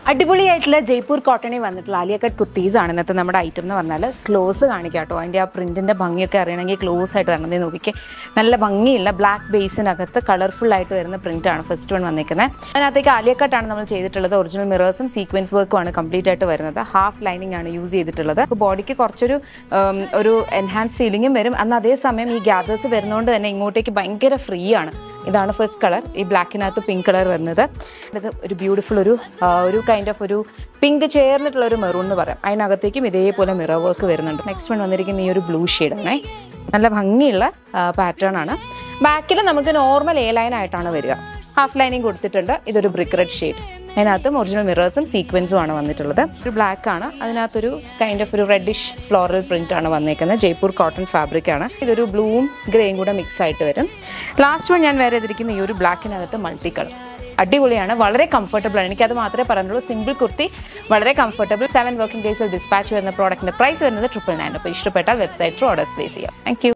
അടിപൊളിയായിട്ടുള്ള ജയ്പൂർ കോട്ടണിൽ വന്നിട്ടുള്ള ആലിയ കട്ട് കുർത്തീസ് ആണ് ഇന്നത്തെ നമ്മുടെ ഐറ്റം എന്ന് പറഞ്ഞാൽ ക്ലോസ് കാണിക്കാം കേട്ടോ അതിൻ്റെ ആ പ്രിൻറ്റിൻ്റെ ഭംഗിയൊക്കെ അറിയണമെങ്കിൽ ക്ലോസ് ആയിട്ട് വരണം ദേ നോക്കിക്കേ നല്ല ഭംഗിയുള്ള ബ്ലാക്ക് ബേസിനകത്ത് കളർഫുൾ ആയിട്ട് വരുന്ന പ്രിൻ്റാണ് ഫസ്റ്റ് വൺ വന്നിരിക്കുന്നത് അതിനകത്തേക്ക് ആലിയ കട്ടാണ് നമ്മൾ ചെയ്തിട്ടുള്ളത് ഒറിജിനൽ മിറേഴ്സും സീക്വൻസ് വർക്കും ആണ് കംപ്ലീറ്റ് ആയിട്ട് വരുന്നത് ഹാഫ് ലൈനിങ് ആണ് യൂസ് ചെയ്തിട്ടുള്ളത് ബോഡിക്ക് കുറച്ചൊരു ഉം, ഒരു എൻഹാൻസ് ഫീലിംഗും വരും അന്ന് അതേസമയം ഈ ഗ്യാദേഴ്സ് വരുന്നതുകൊണ്ട് തന്നെ ഇങ്ങോട്ടേക്ക് ഭയങ്കര ഫ്രീ ആണ് ഇതാണ് ഫസ്റ്റ് കളർ ഈ ബ്ലാക്കിനകത്ത് പിങ്ക് കളർ വരുന്നത് ഇത് ഒരു ബ്യൂട്ടിഫുൾ ഒരു ആ, ഒരു കൈൻഡ് ഓഫ് ഒരു പിങ്ക് ചേർന്നിട്ടുള്ള ഒരു മെറൂൺ എന്ന് പറയാം അതിനകത്തേക്കും ഇതേപോലെ മിറർ വർക്ക് വരുന്നുണ്ട് നെക്സ്റ്റ് വൺ വന്നിരിക്കുന്ന ഈ ഒരു ബ്ലൂ ഷെയ്ഡാണേ നല്ല ഭംഗിയുള്ള പാറ്റേൺ ആണ് ബാക്കിൽ നമുക്ക് നോർമൽ എ ലൈൻ ആയിട്ടാണ് വരിക ഹാഫ് ലൈനിങ് കൊടുത്തിട്ടുണ്ട് ഇതൊരു ബ്രിക്ക് റെഡ് ഷെയ്ഡ് അതിനകത്തും ഒറിജിനൽ മിറേഴ്സും സീക്വൻസും ആണ് വന്നിട്ടുള്ളത് ഒരു ബ്ലാക്ക് ആണ് അതിനകത്തൊരു കൈൻഡ് ഓഫ് ഒരു റെഡിഷ് ഫ്ലോറൽ പ്രിന്റ് ആണ് വന്നേക്കുന്നത് ജയ്പൂർ കോട്ടൺ ഫാബ്രിക് ആണ് ഇതൊരു ബ്ലൂവും ഗ്രേയും കൂടെ മിക്സ് ആയിട്ട് വരും ലാസ്റ്റ് വൺ ഞാൻ വേറെ ചെയ്തിരിക്കുന്ന ഈ ഒരു ബ്ലാക്കിനകത്ത് മൾട്ടി കളർ അടിപൊളിയാണ് വളരെ കംഫർട്ടബിൾ ആണ് എനിക്കത് മാത്രമേ പറയാനുള്ളൂ സിമ്പിൾ കുർത്തി വളരെ കംഫർട്ടബിൾ സെവൻ വർക്കിംഗ് ഡേയ്സിൽ ഡിസ്പാച്ച് വരുന്ന പ്രോഡക്റ്റിന്റെ പ്രൈസ് വരുന്നത് ട്രിപ്പിൾ നയൻ അപ്പോൾ ഇഷ്ടപ്പെട്ടാൽ വെബ്സൈറ്റിൽ ഓർഡേഴ്സ് പ്ലേസ് ചെയ്യാം താങ്ക്